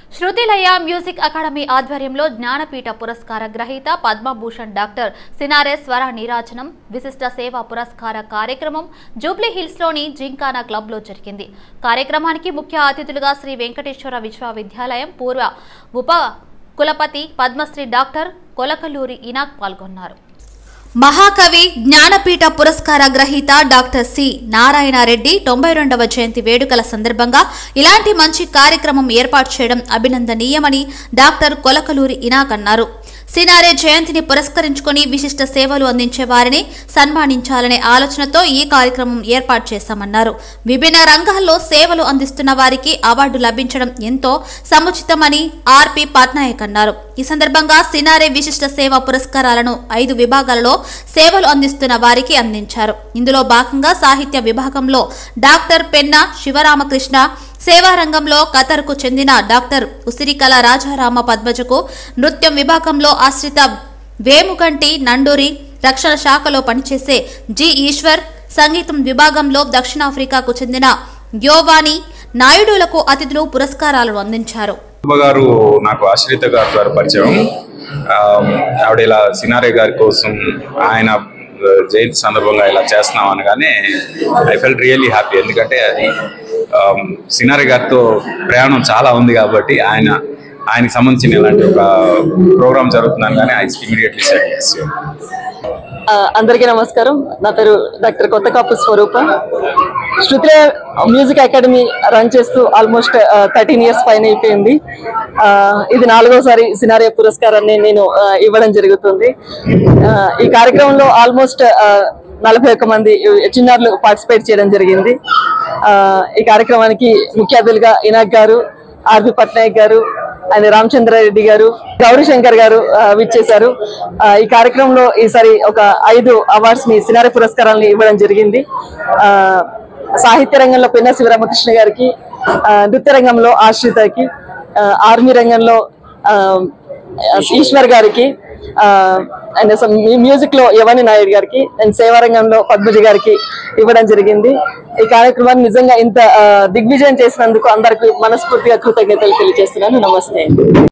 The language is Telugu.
శృతిలయ మ్యూజిక్ అకాడమీ ఆధ్వర్యంలో జ్ఞానపీఠ పురస్కార గ్రహీత పద్మభూషణ్ డాక్టర్ సినారే స్వర నీరాజనం విశిష్ట సేవా పురస్కార కార్యక్రమం జూబ్లీ హిల్స్ లోని జింకానా క్లబ్ లో జరిగింది కార్యక్రమానికి ముఖ్య అతిథులుగా శ్రీ వెంకటేశ్వర విశ్వవిద్యాలయం పూర్వ ఉప కులపతి పద్మశ్రీ డాక్టర్ కొలకలూరి ఇనాక్ పాల్గొన్నారు మహాకవి జ్ఞానపీఠ పురస్కార గ్రహీత డాక్టర్ సి నారాయణరెడ్డి తొంభై రెండవ జయంతి వేడుకల సందర్భంగా ఇలాంటి మంచి కార్యక్రమం ఏర్పాటు చేయడం అభినందనీయమని డాక్టర్ కొలకలూరి ఇనాక్ అన్నారు సినారే జయంతిని పురస్కరించుకొని విశిష్ట సేవలు అందించే వారిని సన్మానించాలనే ఆలోచనతో ఈ కార్యక్రమం ఏర్పాటు చేశామన్నారు విభిన్న రంగాల్లో సేవలు అందిస్తున్న వారికి అవార్డు లభించడం ఎంతో సముచితమని ఆర్పి పట్నాయక్ అన్నారు ఈ సందర్భంగా సినారే విశిష్ట సేవ పురస్కారాలను ఐదు విభాగాలలో సేవలు అందిస్తున్న వారికి అందించారు ఇందులో భాగంగా సాహిత్య విభాగంలో డాక్టర్ పెన్న శివరామకృష్ణ సేవా రంగంలో ఖతర్కు చెందిన డాక్టర్ ఉసిరికల రాజారామ పద్మజకు నృత్యం విభాగంలో ఆశ్రిత వేముగంటి నండూరి రక్షణ శాఖలో పనిచేసే జి ఈశ్వర్ సంగీతం విభాగంలో దక్షిణాఫ్రికాకు చెందిన యోవాని నాయుడులకు అతిథులు పురస్కారాలను అందించారు శోభ గారు నాకు ఆశ్రిత గారి ద్వారా పరిచయం ఆ, ఆవిడ ఇలా సినారే గారి కోసం ఆయన ఆ, జయంతి సందర్భంగా ఇలా చేస్తున్నాం అనగానే ఐ ఫెల్ట్ రియల్లీ హ్యాపీ ఎందుకంటే అది ఆ, సినారే గారితో ప్రయాణం చాలా ఉంది కాబట్టి ఆయన ఆయనకి సంబంధించిన ఇలాంటి ఒక ప్రోగ్రామ్ జరుగుతుందని కానీ ఐ ఇమీడియట్లీ సెట్ చేసి ఆ, అందరికీ నమస్కారం నా పేరు doctor Kothakapu Swaroopa Shrutilaya music academy run చేస్తూ ఆల్మోస్ట్ థర్టీన్ ఇయర్స్ పైన అయిపోయింది ఆ, ఇది నాలుగోసారి సినారియా పురస్కారాన్ని నేను ఆ, ఇవ్వడం జరుగుతుంది ఆ, ఈ కార్యక్రమంలో ఆల్మోస్ట్ నలభై ఒక్క మంది చిన్నారులు పార్టిసిపేట్ చేయడం జరిగింది ఆ, ఈ కార్యక్రమానికి ముఖ్య అతిథులుగా ఇనాక్ గారు ఆర్పి పట్నాయక్ గారు ఆయన రామచంద్రారెడ్డి గారు గౌరీ శంకర్ గారు ఆ, విచ్చేశారు ఆ, ఈ కార్యక్రమంలో ఈసారి ఒక ఐదు అవార్డ్స్ ని సినారి పురస్కారాలని ఇవ్వడం జరిగింది ఆ, సాహిత్య రంగంలో పెన్న శివరామకృష్ణ గారికి ఆ, నృత్య రంగంలో ఆశ్రితకి ఆ, ఆర్మీ రంగంలో ఆ, ఈశ్వర్ గారికి ఆ, అండ్ అసలు మ్యూ- మ్యూజిక్ లో యవని నాయుడు గారికి అండ్ సేవా రంగంలో పద్మజ గారికి ఇవ్వడం జరిగింది ఈ కార్యక్రమాన్ని నిజంగా ఇంత ఆ, దిగ్విజయం చేసినందుకు అందరికి మనస్ఫూర్తిగా కృతజ్ఞతలు తెలియజేస్తున్నాను నమస్తే